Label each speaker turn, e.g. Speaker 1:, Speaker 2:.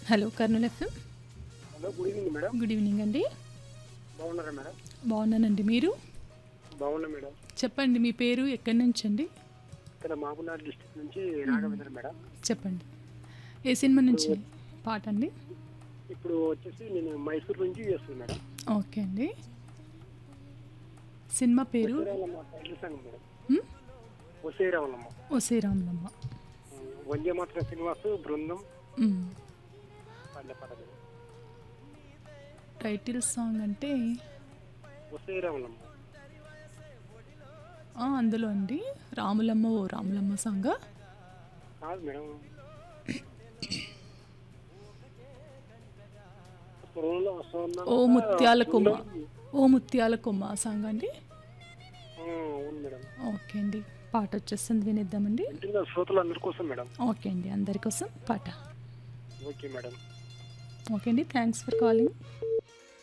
Speaker 1: Hello Kurnool F M
Speaker 2: hello good evening madam
Speaker 1: good evening అండి
Speaker 2: బాగున్నారా madam
Speaker 1: బాగున్నానండి మీరు
Speaker 2: బాగున్నా మేడం
Speaker 1: చెప్పండి మీ పేరు ఎక్కడి నుంచి అండి
Speaker 2: ఇక్కడ మహబూబ్నగర్ డిస్ట్రిక్ట్ నుంచి రాఘవేంద్ర మేడం
Speaker 1: చెప్పండి ఏ సినిమా నుంచి పాట అండి
Speaker 2: ఇప్పుడు వచ్చేసి నేను మైసూర్ నుంచి చేస్తున్నాను మేడం
Speaker 1: ఓకే అండి సినిమా పేరు
Speaker 2: ఒసేరావులమ్మ టైటిల్ సాంగ్ మేడం
Speaker 1: హ్మ్?
Speaker 2: ఒసేరావులమ్మ
Speaker 1: ఓ శ్రీరాములమ్మ
Speaker 2: వందే మాత్రం శ్రీనివాస్ బృందం
Speaker 1: మ్.
Speaker 2: పాడిన పాట మేడం
Speaker 1: టైటిల్ సాంగ్ అంటే
Speaker 2: ఒసేరావులమ్మ
Speaker 1: ఆ, అందులో అండి రాములమ్మ ఓ రాములమ్మ సాంగ్
Speaker 2: కాదు మేడం పొలంలో వస్తున్నా
Speaker 1: ఓ ముత్యాల కొమ్మ ఓ ముత్యాల కొమ్మ ఆ సాంగ్ అండి
Speaker 2: అవును మేడం
Speaker 1: ఓకే అండి పాట వచ్చేస్తుంది వినిద్దామండి
Speaker 2: వింటున్న శ్రోతలు అందరి కోసం మేడం
Speaker 1: ఓకే అండి అందరి కోసం పాట
Speaker 2: ఓకే మేడం
Speaker 1: ఓకే అండి థ్యాంక్స్ ఫర్ కాలింగ్